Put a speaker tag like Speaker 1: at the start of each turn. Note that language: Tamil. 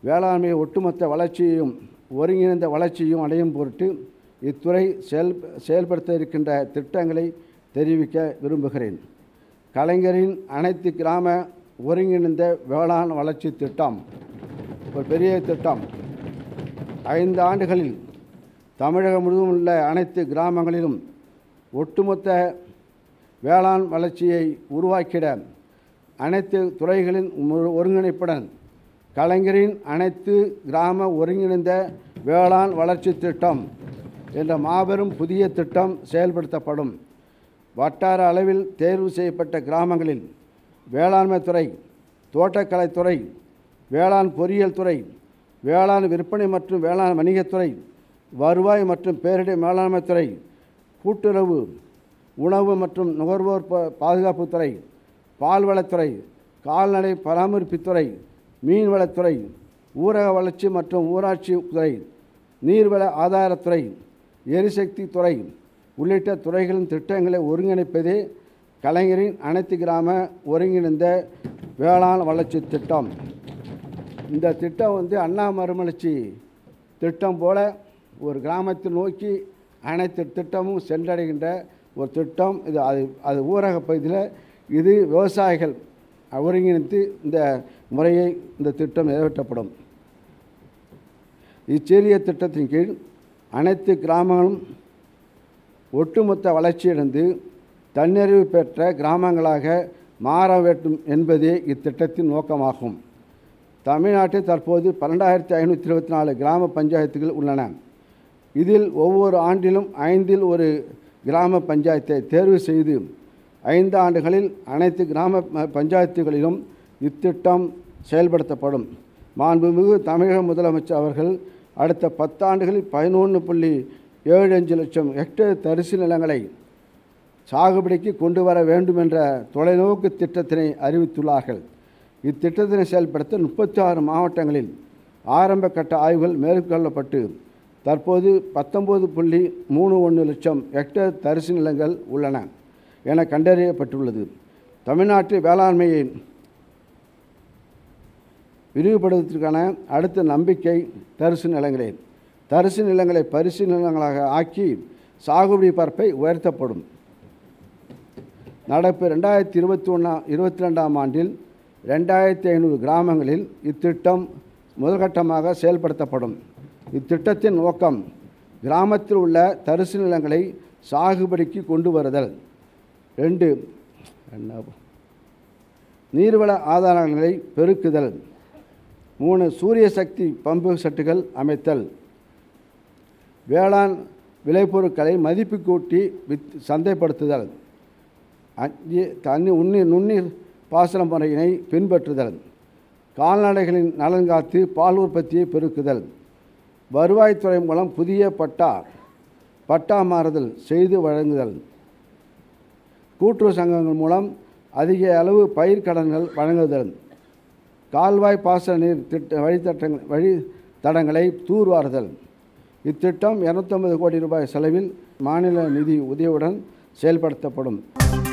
Speaker 1: வேளாண்மை ஒட்டுமொத்த வளர்ச்சியையும் ஒருங்கிணைந்த வளர்ச்சியும் அடையும் பொருட்டு இத்துறை செயல் செயல்படுத்த இருக்கின்ற திட்டங்களை தெரிவிக்க விரும்புகிறேன் கலைஞரின் அனைத்து கிராம ஒருங்கிணைந்த வேளாண் வளர்ச்சி திட்டம் ஒரு பெரிய திட்டம் ஐந்து ஆண்டுகளில் தமிழகம் முழுவதும் உள்ள அனைத்து கிராமங்களிலும் ஒட்டுமொத்த வேளாண் வளர்ச்சியை உருவாக்கிட அனைத்து துறைகளின் மு- ஒருங்கிணைப்புடன் கலைஞரின் அனைத்து கிராம ஒருங்கிணைந்த வேளாண் வளர்ச்சி திட்டம் என்ற மாபெரும் புதிய திட்டம் செயல்படுத்தப்படும் வட்டார அளவில் தேர்வு செய்யப்பட்ட கிராமங்களில் வேளாண்மை துறை தோட்டக்கலைத்துறை வேளாண் பொறியியல் துறை வேளாண் விற்பனை மற்றும் வேளாண் வணிகத்துறை வருவாய் மற்றும் பேரிடர் மேலாண்மை துறை கூட்டுறவு உணவு மற்றும் நுகர்வோர் பா- பாதுகாப்புத்துறை பால்வளத்துறை கால்நடை பராமரிப்புத்துறை மீன்வளத்துறை ஊரக வளர்ச்சி மற்றும் ஊராட்சி துறை நீர்வள ஆதாரத்துறை எரிசக்தி துறை உள்ளிட்ட துறைகளின் திட்டங்களை ஒருங்கிணைப்பதே கலைஞரின் அனைத்து கிராம ஒருங்கிணைந்த வேளாண் வளர்ச்சி திட்டம் இந்த திட்டம் வந்து அண்ணா மறுமலர்ச்சி திட்டம் போல ஒரு கிராமத்தை நோக்கி அனைத்து திட்டமும் சென்றடைகின்ற ஒரு திட்டம் இது அது அது ஊரக பகுதியில் இது விவசாயிகள் ஒருங்கிணைத்து இந்த முறையை இந்த திட்டம் நிறைவேற்றப்படும் இச்சிறிய திட்டத்தின் கீழ் அனைத்து கிராமங்களும் ஒட்டுமொத்த வளர்ச்சியடைந்து தன்னிறைவு பெற்ற கிராமங்களாக மாற வேண்டும் என்பதே இத்திட்டத்தின் நோக்கமாகும் தமிழ்நாட்டில் தற்போது பன்னெண்டாயிரத்தி ஐநூற்றி இருபத்தி நாலு கிராம பஞ்சாயத்துகள் உள்ளன இதில் ஒவ்வொரு ஆண்டிலும் ஐந்தில் ஒரு கிராம பஞ்சாயத்தை தேர்வு செய்து ஐந்து ஆண்டுகளில் அனைத்து கிராம ப- பஞ்சாயத்துகளிலும் இத்திட்டம் செயல்படுத்தப்படும் மாண்புமிகு தமிழக முதலமைச்சர் அவர்கள் அடுத்த பத்தாண்டுகளில் பதினொன்று புள்ளி ஏழு அஞ்சு லட்சம் ஹெக்டேர் தரிசு நிலங்களை சாகுபடிக்கு கொண்டு வர வேண்டும் என்ற தொலைநோக்கு திட்டத்தினை அறிவித்துள்ளார்கள் இத்திட்டத்தினை செயல்படுத்த முப்பத்தி ஆறு மாவட்டங்களில் ஆரம்ப கட்ட ஆய்வுகள் மேற்கொள்ளப்பட்டு தற்போது பத்தொன்பது புள்ளி மூணு ஒன்று லட்சம் ஹெக்டேர் தரிசு நிலங்கள் உள்ளன என கண்டறியப்பட்டுள்ளது தமிழ்நாட்டு வேளாண்மையை விரிவுபடுத்துவதற்கான அடுத்த நம்பிக்கை தரிசு நிலங்களே தரிசு நிலங்களை பரிசு நிலங்களாக ஆக்கி சாகுபடி பரப்பை உயர்த்தப்படும் நடப்பு ரெண்டாயிரத்தி இருபத்தி ஒன்றா இருபத்தி ரெண்டாம் ஆண்டில் ரெண்டாயிரத்தி ஐநூறு கிராமங்களில் இத்திட்டம் முதல்கட்டமாக செயல்படுத்தப்படும் இத்திட்டத்தின் நோக்கம் கிராமத்தில் உள்ள தரிசு நிலங்களை சாகுபடிக்கு கொண்டு வருதல் ரெண்டு என்ன நீர்வள ஆதாரங்களை பெருக்குதல் மூணு சூரிய சக்தி பம்பு செட்டுகள் அமைத்தல் வேளாண் விளைபொருட்களை மதிப்பு கூட்டி வித் சந்தைப்படுத்துதல் அஞ்சு தண்ணி உண்ணீர் நுண்ணீர் பாசன முறையினை பின்பற்றுதல் கால்நடைகளின் நலன் காத்து பால் உற்பத்தியை பெருக்குதல் வருவாய்த்துறை மூலம் புதிய பட்டா பட்டா மாறுதல் செய்து வழங்குதல் கூட்டுறவு சங்கங்கள் மூலம் அதிக அளவு பயிர்க்கடன்கள் வழங்குதல் கால்வாய் பாசன நீர் திட்ட வழித்தட்டங்கள் வழித்தடங்களை தூர்வாறுதல் இத்திட்டம் இரநூத்தம்பது கோடி ரூபாய் செலவில் மாநில நிதி உதவியுடன் செயல்படுத்தப்படும்